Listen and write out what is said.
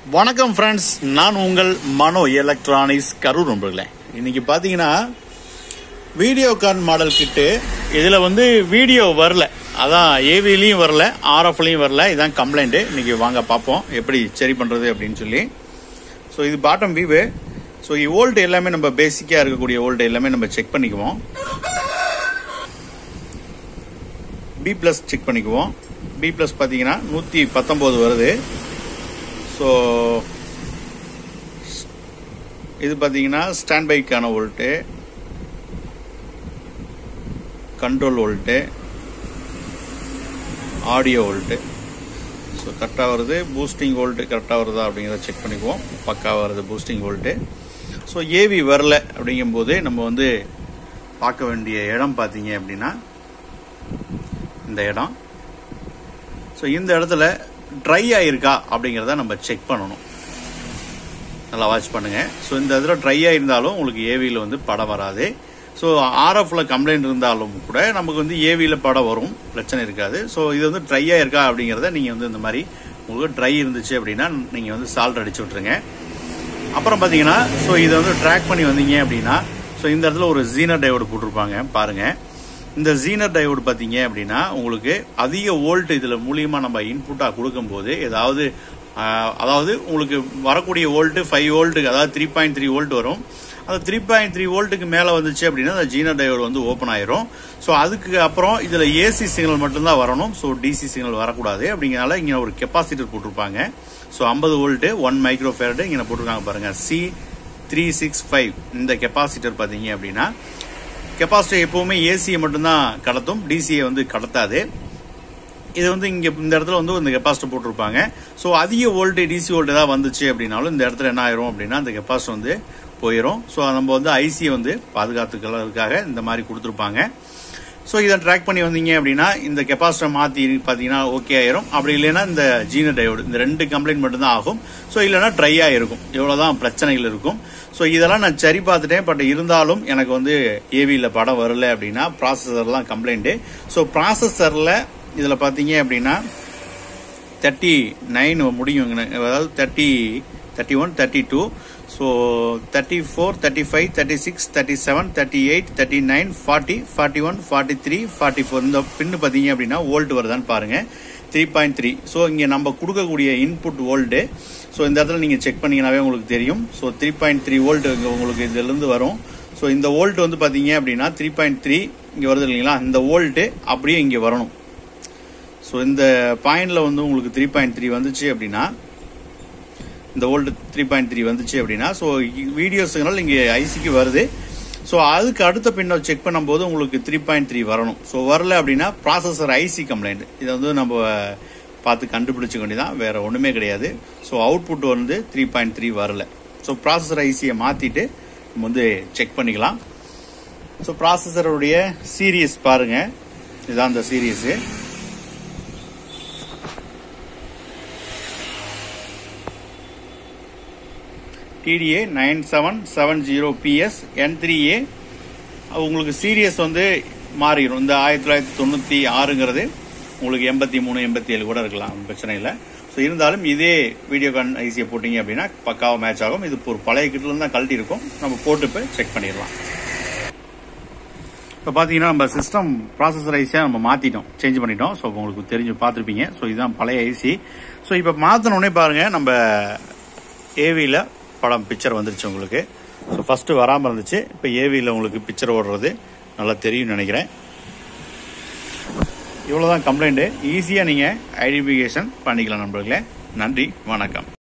வணக்கம் ஃப்ரெண்ட்ஸ் நான் உங்கள் மனோ எலக்ட்ரானிக்ஸ் கரூர் நண்பர்களே இன்னைக்கு பார்த்தீங்கன்னா வீடியோ கார்டு மாடல் கிட்டு இதில் வந்து வீடியோ வரல அதான் ஏவிலையும் வரல ஆர்எஃப்லையும் வரல இதான் கம்ப்ளைண்ட்டு இன்னைக்கு வாங்க பார்ப்போம் எப்படி சரி பண்ணுறது அப்படின்னு சொல்லி ஸோ இது பாட்டம் வியூவு ஸோ ஓல்ட் எல்லாமே நம்ம பேசிக்காக இருக்கக்கூடிய ஓல்ட் எல்லாமே நம்ம செக் பண்ணிக்குவோம் பி ப்ளஸ் செக் பண்ணிக்குவோம் பி ப்ளஸ் பார்த்தீங்கன்னா நூற்றி பத்தொம்போது வருது ஸோ இது பார்த்தீங்கன்னா ஸ்டாண்ட் பைக்கான volt control volt audio volt so கரெக்டாக வருது பூஸ்டிங் வோல்ட்டு கரெக்டாக வருதா அப்படிங்கிறத செக் பண்ணிக்குவோம் பக்கா வருது பூஸ்டிங் வோல்ட்டு ஸோ ஏவி வரல அப்படிங்கும்போது நம்ம வந்து பார்க்க வேண்டிய இடம் பார்த்தீங்க அப்படின்னா இந்த இடம் ஸோ இந்த இடத்துல ட்ரை ஆயிருக்கா அப்படிங்கிறத நம்ம செக் பண்ணணும் நல்லா வாட்ச் பண்ணுங்க ஸோ இந்த இடத்துல ட்ரை ஆயிருந்தாலும் உங்களுக்கு ஏவியில் வந்து படம் வராது ஸோ ஆர்எஃப்ல கம்ப்ளைண்ட் இருந்தாலும் கூட நமக்கு வந்து ஏவியில் படம் வரும் பிரச்சனை இருக்காது ஸோ இது வந்து ட்ரை ஆயிருக்கா அப்படிங்கிறத நீங்கள் வந்து இந்த மாதிரி உங்களுக்கு ட்ரை இருந்துச்சு அப்படின்னா நீங்கள் வந்து சால்ட் அடிச்சு விட்ருங்க அப்புறம் பார்த்தீங்கன்னா ஸோ இதை வந்து ட்ராக் பண்ணி வந்தீங்க அப்படின்னா ஸோ இந்த இடத்துல ஒரு ஜீனர் டையோடு போட்டிருப்பாங்க பாருங்க இந்த ஜீனர் டையோடு பார்த்தீங்க அப்படின்னா உங்களுக்கு அதிக வோல்ட் இதில் மூலியமாக நம்ம இன்புட்டாக கொடுக்கும்போது ஏதாவது ஆஹ், அதாவது உங்களுக்கு வரக்கூடிய வோல்ட்டு ஃபைவ் வோல்ட்டுக்கு அதாவது த்ரீ பாயிண்ட் த்ரீ வோல்ட் வரும் அந்த த்ரீ பாயிண்ட் த்ரீ வோல்ட்டுக்கு மேலே வந்துச்சு அப்படின்னா அந்த ஜீனர் டையோடு வந்து ஓப்பன் ஆயிரும் ஸோ அதுக்கு அப்புறம் இதில் ஏசி சிக்னல் மட்டும்தான் வரணும் ஸோ டிசி சிக்னல் வரக்கூடாது அப்படிங்கிறனால இங்கே ஒரு கெப்பாசிட்டர் போட்டிருப்பாங்க ஸோ ஐம்பது வோல்ட்டு ஒன் மைக்ரோ ஃபேரட் இங்கே போட்டிருக்காங்க பாருங்க சி த்ரீ சிக்ஸ் ஃபைவ் இந்த கெப்பாசிட்டர் பார்த்தீங்க அப்படின்னா கெப்பாசிட்டர் எப்பவுமே ஏசியை மட்டும்தான் கடத்தும் டிசியை வந்து கடத்தாது இது வந்து இங்க இந்த இடத்துல வந்து இந்த கெப்பாசிட்டர் போட்டிருப்பாங்க ஸோ அதிக வோல்ட் டிசி வோல்ட் ஏதாவது வந்துச்சு அப்படின்னாலும் இந்த இடத்துல என்ன ஆயிரும் அப்படின்னா அந்த கெப்பாசிட்டர் வந்து போயிடும் ஸோ நம்ம வந்து ஐசியை வந்து பாதுகாத்துக்கிறதுக்காக இந்த மாதிரி கொடுத்துருப்பாங்க ஸோ இதை ட்ராக் பண்ணி வந்தீங்க அப்படின்னா இந்த கெப்பாசிட்டர் மாற்றி பார்த்தீங்கன்னா ஓகே ஆயிரும் அப்படி இல்லைன்னா இந்த ஜீன டயோடு இந்த ரெண்டு கம்ப்ளைண்ட் மட்டும்தான் ஆகும் ஸோ இல்லைன்னா ட்ரை ஆயிருக்கும் இவ்வளோதான் பிரச்சனைகள் இருக்கும் ஸோ இதெல்லாம் நான் சரி பார்த்துட்டேன் பட் இருந்தாலும் எனக்கு வந்து ஏவியில் படம் வரல அப்படின்னா ப்ராசஸர்லாம் கம்ப்ளைண்ட்டு ஸோ ப்ராசஸரில் இதில் பார்த்தீங்க அப்படின்னா தேர்ட்டி நைன் முடியும் அதாவது thirty thirty one thirty two so thirty four thirty five thirty six thirty seven thirty eight thirty nine forty forty one forty three forty four இந்த பின்னு பார்த்தீங்க அப்படின்னா வோல்ட் வருதான்னு பாருங்க த்ரீ பாயிண்ட் த்ரீ ஸோ இங்கே நம்ம கொடுக்கக்கூடிய input volt so இந்த இடத்துல நீங்கள் செக் பண்ணீங்கன்னாவே உங்களுக்கு தெரியும் so three point three volt உங்களுக்கு இதுலேருந்து வரும் ஸோ இந்த வோல்ட் வந்து பார்த்தீங்க அப்படின்னா த்ரீ பாயிண்ட் த்ரீ இங்கே வருது இல்லைங்களா இந்த வோல்ட்டு அப்படியே இங்கே வரணும் ஸோ இந்த பாயிண்ட்ல வந்து உங்களுக்கு த்ரீ பாயிண்ட் த்ரீ வந்துச்சு அப்படின்னா இந்த ஓல்டு த்ரீ பாயிண்ட் த்ரீ வந்துச்சு அப்படின்னா ஸோ வீடியோ சிக்னல் இங்கே ஐசிக்கு வருது ஸோ அதுக்கு அடுத்த பின்ன செக் பண்ணும்போது உங்களுக்கு த்ரீ பாயிண்ட் த்ரீ வரணும் ஸோ வரல அப்படின்னா ப்ராசஸர் ஐசி கம்ப்ளைண்ட் இதை வந்து நம்ம பார்த்து கண்டுபிடிச்சிக்க வேண்டியதான் வேற ஒன்றுமே கிடையாது ஸோ அவுட்புட் வந்து த்ரீ பாயிண்ட் த்ரீ வரல ஸோ ப்ராசஸர் ஐசியை மாற்றிட்டு நம்ம வந்து செக் பண்ணிக்கலாம் ஸோ ப்ராசஸருடைய சீரியஸ் பாருங்க இதுதான் அந்த series TDA nine seven seven zero PS N three A உங்களுக்கு சீரியஸ் வந்து மாறிடும் இந்த ஆயிரத்தி தொள்ளாயிரத்தி தொண்ணூற்றி ஆறுங்கிறது உங்களுக்கு எண்பத்தி மூணு எண்பத்தி ஏழு கூட இருக்கலாம் ஒண்ணும் பிரச்சனை இல்லை ஸோ இருந்தாலும் இதே வீடியோ கான் ஐசியை போட்டிங்க அப்படின்னா பக்காவாக மேட்ச் ஆகும் இது ஒரு பழைய கிட்டில் தான் கழட்டி இருக்கும் நம்ம போட்டு போய் செக் பண்ணிடலாம் இப்போ பார்த்தீங்கன்னா நம்ம சிஸ்டம் ப்ராசஸர் ஐசியாக நம்ம மாற்றிட்டோம் சேஞ்ச் பண்ணிட்டோம் ஸோ உங்களுக்கு தெரிஞ்சு பார்த்துருப்பீங்க ஸோ இதுதான் பழைய ஐசி ஸோ இப்போ மாற்றினோடனே பாருங்கள் நம்ம ஏவியில் படம் பிக்சர் வந்துருச்சு உங்களுக்கு ஸோ ஃபஸ்ட்டு வராமல் இருந்துச்சு இப்போ ஏவியில் உங்களுக்கு பிக்சர் ஓடுறது நல்லா தெரியும்னு நினைக்கிறேன் இவ்வளோதான் கம்ப்ளைண்ட்டு ஈஸியாக நீங்கள் ஐடென்டிஃபிகேஷன் பண்ணிக்கலாம் நண்பர்களே நன்றி வணக்கம்